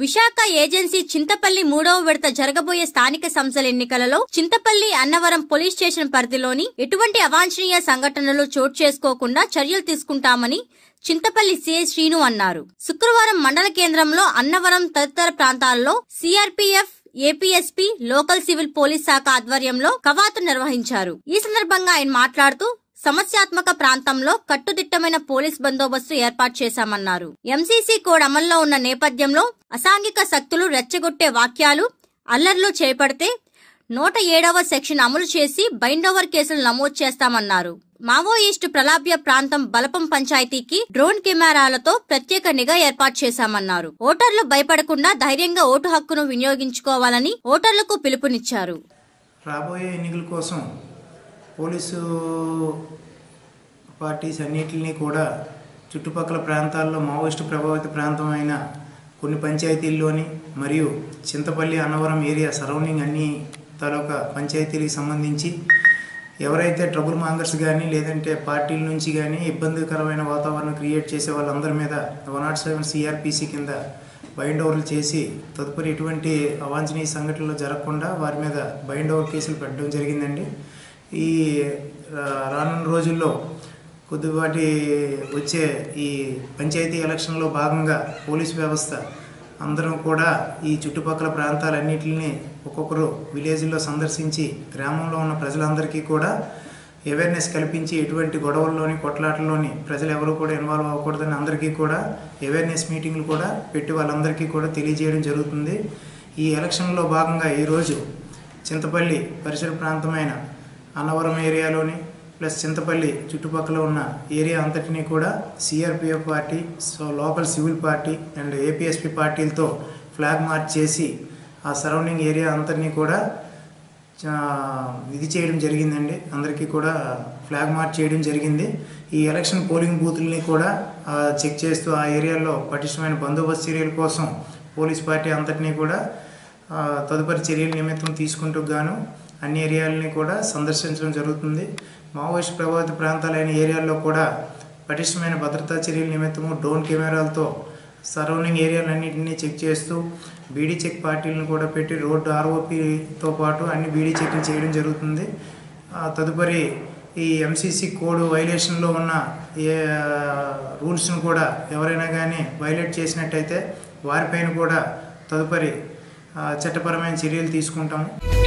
Visakha agency Chintapalli మూడవ విడత జరగబోయే స్థానిక సంస్థల ఎన్నికలలో చింతపల్లి అన్నవరం పోలీస్ స్టేషన్ పరిధిలోని ఎటువంటి అవాంఛనీయ సంఘటనలు చోటు చేసుకోకుండా చర్యలు తీసుకుంటామని చింతపల్లి సిఐ శ్రీను అన్నారు శుక్రవారం మండల కేంద్రంలో అన్నవరం తదితర ప్రాంతాల్లో CRPF APSP local civil police శాఖ ఆధ్వర్యంలో కవాతు నిర్వహించారు ఈ సందర్భంగా ఆయన మాట్లాడుతూ సమస్యాత్మక ప్రాంతంలో కట్టుదిట్టమైన పోలీస్ బందోబస్తు ఏర్పాటు చేశామన్నారు ఎంసీసీ కోడ్ అమల్లో ఉన్న నేపథ్యంలో అసాంఘిక శక్తులు రెచ్చగొట్టే వాక్యాలు అల్లర్లు చేపడితే నూట ఏడవ సెక్షన్ అమలు చేసి బైండోవర్ కేసులు నమోదు చేస్తామన్నారు మావోయిస్టు ప్రలాభ్య ప్రాంతం బలపం పంచాయతీకి డ్రోన్ కెమెరాలతో ప్రత్యేక నిఘా ఏర్పాటు చేశామన్నారు ఓటర్లు భయపడకుండా ధైర్యంగా ఓటు హక్కును వినియోగించుకోవాలని ఓటర్లకు పిలుపునిచ్చారు రాబోయే ఎన్నికల కోసం పోలీసు పార్టీస్ అన్నిటిని కూడా చుట్టుపక్కల ప్రాంతాల్లో మావోయిస్టు ప్రభావిత ప్రాంతమైన కొన్ని పంచాయతీల్లోని మరియు చింతపల్లి అన్నవరం ఏరియా సరౌండింగ్ అన్ని తాలూకా పంచాయతీలకు సంబంధించి ఎవరైతే ట్రబుల్ మాంగర్స్ కానీ లేదంటే పార్టీల నుంచి కానీ ఇబ్బందికరమైన వాతావరణం క్రియేట్ చేసే వాళ్ళందరి మీద వన్ నాట్ సెవెన్ సిఆర్పిసి కింద బైండ్ ఓవర్లు చేసి తదుపరి ఎటువంటి అవాంఛనీయ సంఘటనలు జరగకుండా వారి మీద బైండ్ ఓవర్ కేసులు పెట్టడం జరిగిందండి ఈ రా- రానున్న రోజుల్లో కొద్దిపాటి వచ్చే ఈ పంచాయతీ ఎలక్షన్లో భాగంగా పోలీస్ వ్యవస్థ అందరం కూడా ఈ చుట్టుపక్కల ప్రాంతాలన్నింటిని ఒక్కొక్కరు విలేజ్లో సందర్శించి గ్రామంలో ఉన్న ప్రజలందరికీ కూడా అవేర్నెస్ కల్పించి ఎటువంటి గొడవల్లోని కొట్లాటల్లోని ప్రజలు ఎవరు కూడా ఇన్వాల్వ్ అవ్వకూడదని అందరికీ కూడా అవేర్నెస్ మీటింగ్లు కూడా పెట్టి వాళ్ళందరికీ కూడా తెలియజేయడం జరుగుతుంది ఈ ఎలక్షన్లో భాగంగా ఈరోజు చింతపల్లి పరిసర ప్రాంతమైన అన్నవరం ఏరియాలోని ప్లస్ చింతపల్లి చుట్టుపక్కల ఉన్న ఏరియా అంతటినీ కూడా CRPF party so local civil party and APSP పార్టీలతో ఫ్లాగ్ మార్చ్ చేసి ఆ సరౌండింగ్ ఏరియా అంతటినీ కూడా ఆ, ఇది చేయడం జరిగిందండి అందరికీ కూడా ఫ్లాగ్ మార్చ్ చేయడం జరిగింది ఈ ఎలక్షన్ పోలింగ్ బూత్లని కూడా ఆ, చెక్ చేస్తూ ఆ ఏరియాలో పటిష్టమైన బందోబస్తు చర్యల కోసం పోలీస్ పార్టీ అంతటినీ కూడా ఆ, తదుపరి చర్యల నిమిత్తం తీసుకుంటూ గాను అన్ని ఏరియాలని కూడా సందర్శించడం జరుగుతుంది మావోయిస్ట్ ప్రభావిత ప్రాంతాలైన ఏరియాల్లో కూడా పటిష్టమైన భద్రతా చర్యల నిమిత్తము డ్రోన్ కెమెరాలతో సరౌండింగ్ ఏరియాలన్నింటినీ చెక్ చేస్తూ బీడీ చెక్ పార్టీలను కూడా పెట్టి రోడ్డు ఆర్ఓపితో పాటు అన్ని బీడీ చెక్లు చేయడం జరుగుతుంది ఆ, తదుపరి ఈ ఎంసీసీ కోడ్ వైలేషన్లో ఉన్న ఏ రూల్స్ను కూడా ఎవరైనా కానీ వైలేట్ చేసినట్టయితే వారిపైన కూడా తదుపరి ఆ, చట్టపరమైన చర్యలు తీసుకుంటాము